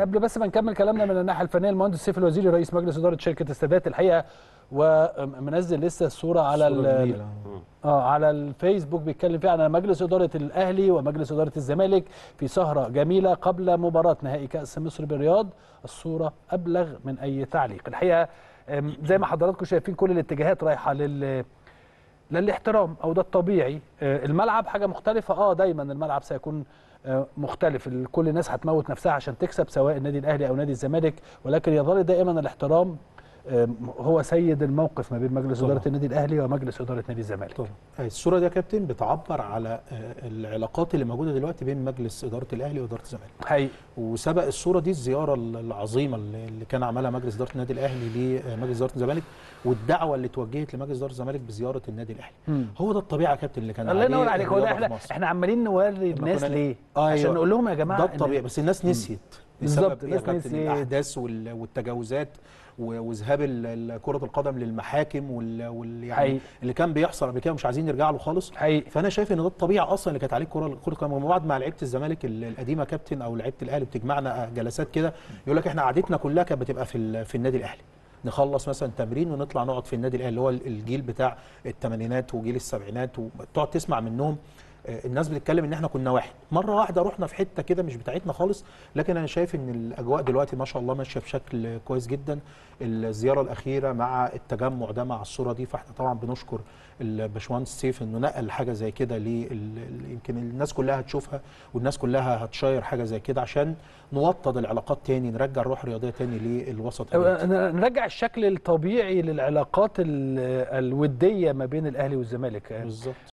قبل بس ما نكمل كلامنا من الناحيه الفنيه المهندس سيف الوزيري رئيس مجلس اداره شركه السادات الحقيقه ومنزل لسه الصوره على صورة ال- جميلة. اه على الفيسبوك بيتكلم فيها عن مجلس اداره الاهلي ومجلس اداره الزمالك في سهره جميله قبل مباراه نهائي كاس مصر بالرياض الصوره ابلغ من اي تعليق الحقيقه أم، زي ما حضراتكم شايفين كل الاتجاهات رايحه لل للاحترام او ده الطبيعي آه، الملعب حاجه مختلفه اه دايما الملعب سيكون آه، مختلف ال- كل الناس هتموت نفسها عشان تكسب سواء النادي الاهلي او نادي الزمالك ولكن يظل دائما الاحترام آه، هو سيد الموقف ما بين مجلس طبعا. اداره النادي الاهلي ومجلس اداره نادي الزمالك طبعا الصوره دي يا كابتن بتعبر على آه، العلاقات اللي موجوده دلوقتي بين مجلس اداره الاهلي واداره الزمالك حقيقي وسبق الصوره دي الزياره العظيمه اللي اللي كان عملها مجلس اداره النادي الاهلي لمجلس اداره الزمالك والدعوه اللي توجهت لمجلس اداره الزمالك بزياره النادي الاهلي مم. هو ده الطبيعه يا كابتن اللي كان الله ينور عليه عليك هو ده الرياضة احنا في مصر. احنا عمالين نوري الناس كنا- ليه أيوة. عشان نقول لهم يا جماعه ده إن- الطبيعي بس الناس نسيت بالظبط، بسبب إيه يا الناس كابتن؟ نسيت. الاحداث وال- والتجاوزات و- وذهاب ال- ال- كره القدم للمحاكم وال, وال يعني حقيقي. اللي كان بيحصل قبل كده مش عايزين نرجع له خالص حقيقي فانا شايف ان ده الطبيعه اصلا اللي كانت عليه كره كره القدم وبعد مع لعيبه الزمالك ال- القديمه كابتن او لعيبه الاهلي بتجمعنا جلسات كده يقول لك احنا قعدتنا كلها كانت بتبقى في ال- في النادي الاهلي نخلص مثلا تمرين ونطلع نقعد في النادي الاهلي اللي هو الجيل بتاع الثمانينات وجيل السبعينات وتقعد تسمع منهم آه، الناس بتتكلم ان احنا كنا واحد مره واحده رحنا في حته كده مش بتاعتنا خالص لكن انا شايف ان الاجواء دلوقتي ما شاء الله ماشيه بشكل كويس جدا الزياره الاخيره مع التجمع ده مع الصوره دي فاحنا طبعا بنشكر الباشمهندس سيف انه نقل حاجه زي كده ليه يمكن الناس كلها هتشوفها والناس كلها هتشاير حاجه زي كده عشان نوطد العلاقات تاني نرجع الروح الرياضيه تاني للوسط الرياضي. نرجع الشكل الطبيعي للعلاقات ال- الوديه ما بين الاهلي والزمالك بالظبط